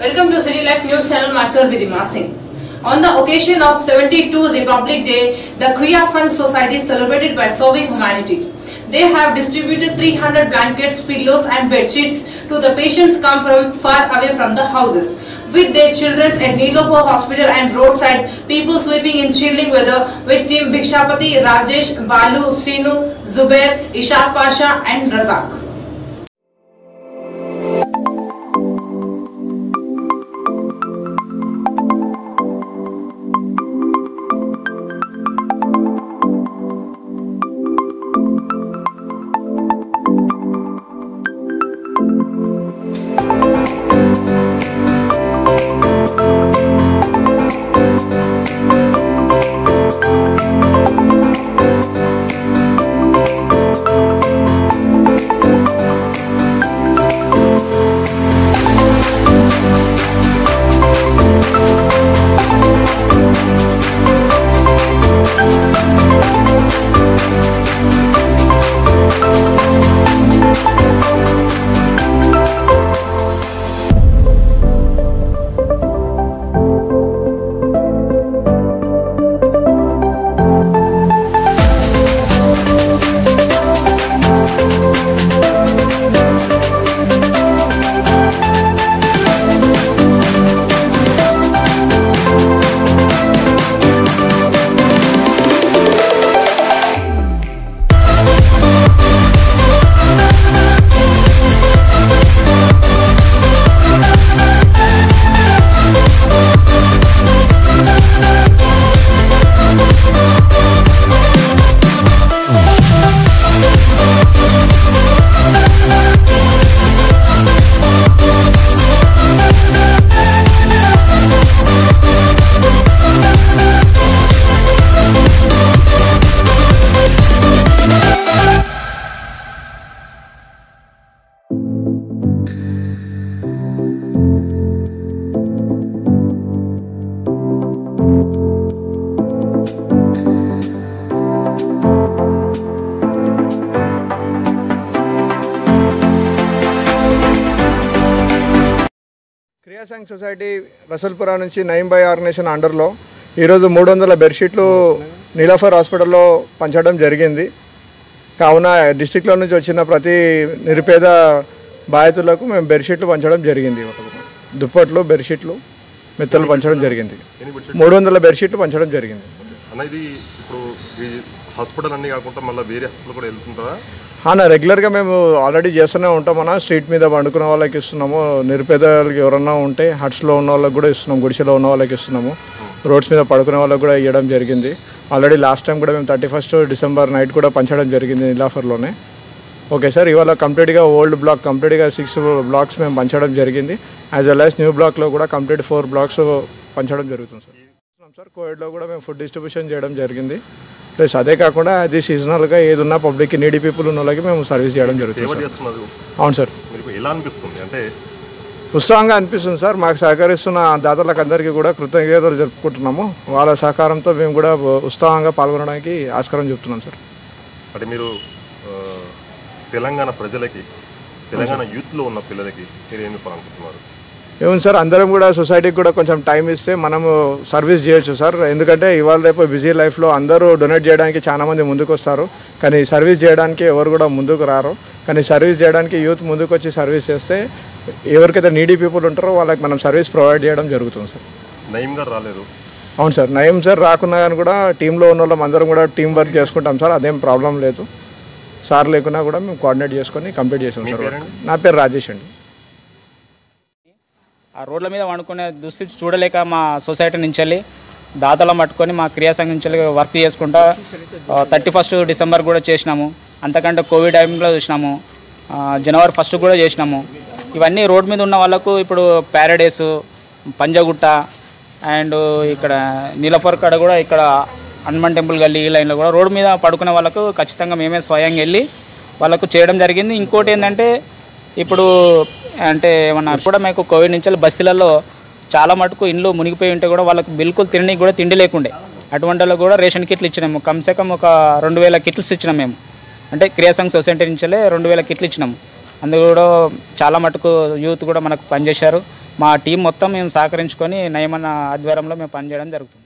Welcome to City Life News Channel. Myself Vidima Singh. On the occasion of 72 Republic Day, the Kriya Sangh Society celebrated by serving humanity. They have distributed 300 blankets, pillows, and bed sheets to the patients come from far away from the houses. With their children at Neelofar Hospital and roadside, people sleeping in chilling weather with Team Bhikshapati, Rajesh, Balu, Srinu, Zubair, Ishaq Pasha, and Razak. Kriyasangh society Rasoolpura నుంచి నయం by organisation అండర్లో ఈరోజు మూడు వందల బెడ్షీట్లు నీలాఫర్ హాస్పిటల్లో పంచడం జరిగింది కావున డిస్టిక్లో నుంచి వచ్చిన ప్రతి నిరుపేద బాధితులకు మేము బెడ్షీట్లు పంచడం జరిగింది దుప్పట్లు బెడ్షీట్లు మెత్తలు పంచడం జరిగింది మూడు వందల బెడ్షీట్లు పంచడం జరిగింది అన్న ఇది ఇప్పుడు ఈ హాస్పిటల్ అన్ని కాకుండా మళ్ళీ వేరే హాస్పిటల్ కూడా వెళ్తుంటారా అన్న రెగ్యులర్గా మేము ఆల్రెడీ చేస్తూనే ఉంటాం అన్న స్ట్రీట్ మీద పండుకున్న వాళ్ళకి ఇస్తున్నాము నిరుపేదలకి ఎవరన్నా ఉంటే హట్స్లో ఉన్న వాళ్ళకి కూడా ఇస్తున్నాం గుడిసెలో ఉన్న వాళ్ళకి ఇస్తున్నాము రోడ్స్ మీద పడుకునే వాళ్ళకి కూడా ఇవ్వడం జరిగింది ఆల్రెడీ లాస్ట్ టైం కూడా మేము థర్టీ ఫస్ట్ డిసెంబర్ నైట్ కూడా పంచడం జరిగింది నీలాఫర్లోనే ఓకే సార్ ఇవాళ కంప్లీట్గా ఓల్డ్ బ్లాక్ కంప్లీట్గా సిక్స్ బ్లాక్స్ మేము పంచడం జరిగింది యాజ్ వెల్ యాజ్ న్యూ బ్లాక్లో కూడా కంప్లీట్ ఫోర్ బ్లాక్స్ పంచడం జరుగుతుంది సార్ చేస్తున్నాం సార్ కోవిడ్లో కూడా మేము ఫుడ్ డిస్ట్రిబ్యూషన్ చేయడం జరిగింది ప్లస్ అదే కాకుండా అది సీజనల్గా ఏది ఉన్నా పబ్లిక్కి నీడీ పీపుల్ ఉన్న వాళ్ళకి మేము సర్వీస్ చేయడం జరుగుతుంది సేవ సార్ చేస్తున్నారు అవును సార్ మీకు ఎలా అనిపిస్తుంది అంటే ఉత్సాహంగా అనిపిస్తుంది సార్ మాకు సహకరిస్తున్న దాతలకు అందరికీ కూడా కృతజ్ఞతలు జరుపుకుంటున్నాము వాళ్ళ సహకారంతో మేము కూడా ఉత్సాహంగా పాల్గొనడానికి ఆస్కారం చెప్తున్నాం సార్ అంటే మీరు ఆ, తెలంగాణ ప్రజలకి తెలంగాణ యూత్లో ఉన్న పిల్లలకి మీరు ఏమి చెప్పాలనుకుంటున్నారు ఏముంది సార్ అందరం కూడా సొసైటీకి కూడా కొంచెం టైం ఇస్తే మనము సర్వీస్ చేయొచ్చు సార్ ఎందుకంటే ఇవాళ రేపు బిజీ లైఫ్లో అందరూ డొనేట్ చేయడానికి చాలా మంది ముందుకు వస్తారు కానీ సర్వీస్ చేయడానికి ఎవరు కూడా ముందుకు రారు కానీ సర్వీస్ చేయడానికి యూత్ ముందుకు వచ్చి సర్వీస్ చేస్తే ఎవరికైతే నీడీ పీపుల్ ఉంటారో వాళ్ళకి మనం సర్వీస్ ప్రొవైడ్ చేయడం జరుగుతుంది సార్ నయం గారు రాలేదు అవును సార్ నయం సార్ రాకున్నా కానీ కూడా టీంలో ఉన్న వాళ్ళం అందరం కూడా టీం వర్క్ చేసుకుంటాం సార్ అదేం ప్రాబ్లం లేదు సార్ లేకున్నా కూడా మేము కోఆర్డినేట్ చేసుకొని కంప్లీట్ చేసాం సార్ పేరండి? నా పేరు రాజేష్ అండి ఆ రోడ్ల మీద వండుకునే దుస్థితి చూడలేక మా సొసైటీ నుంచి వెళ్ళి దాతలం పట్టుకొని మా క్రియా సంఘం నుంచి వెళ్ళి వర్క్ చేసుకుంటా థర్టీ ఫస్ట్ డిసెంబర్ కూడా చేసినాము అంతకంటే కోవిడ్ టైంలో చూసినాము ఆ, జనవరి ఫస్ట్ కూడా చేసినాము ఇవన్నీ రోడ్ మీద ఉన్న వాళ్ళకు ఇప్పుడు ప్యారడైస్ పంజగుట్ట అండ్ ఇక్కడ నీలపర్ కాడ కూడా ఇక్కడ హనుమాన్ టెంపుల్ గల్లీ ఈ లైన్లో కూడా రోడ్ మీద పడుకునే వాళ్ళకు ఖచ్చితంగా మేమే స్వయంగా వెళ్ళి వాళ్ళకు చేయడం జరిగింది ఇంకోటి ఏంటంటే ఇప్పుడు అంటే ఏమన్నా కూడా మీకు కోవిడ్ నుంచి బస్తీలలో చాలా మటుకు ఇండ్లు మునిగిపోయి ఉంటే కూడా వాళ్ళకు బిల్కుల్ తినడానికి కూడా తిండి లేకుండే అటువంటి వాళ్ళకు కూడా రేషన్ కిట్లు ఇచ్చినాము కమ్సే కమ్ ఒక రెండు వేల కిట్స్ ఇచ్చినాం మేము అంటే క్రియాసంగ్ సొసైటీ నుంచే రెండు వేల కిట్లు ఇచ్చినాము అందుకు కూడా చాలా మటుకు యూత్ కూడా మనకు పనిచేశారు మా టీం మొత్తం మేము సహకరించుకొని నయమన్న ఆధ్వర్యంలో మేము పనిచేయడం జరుగుతుంది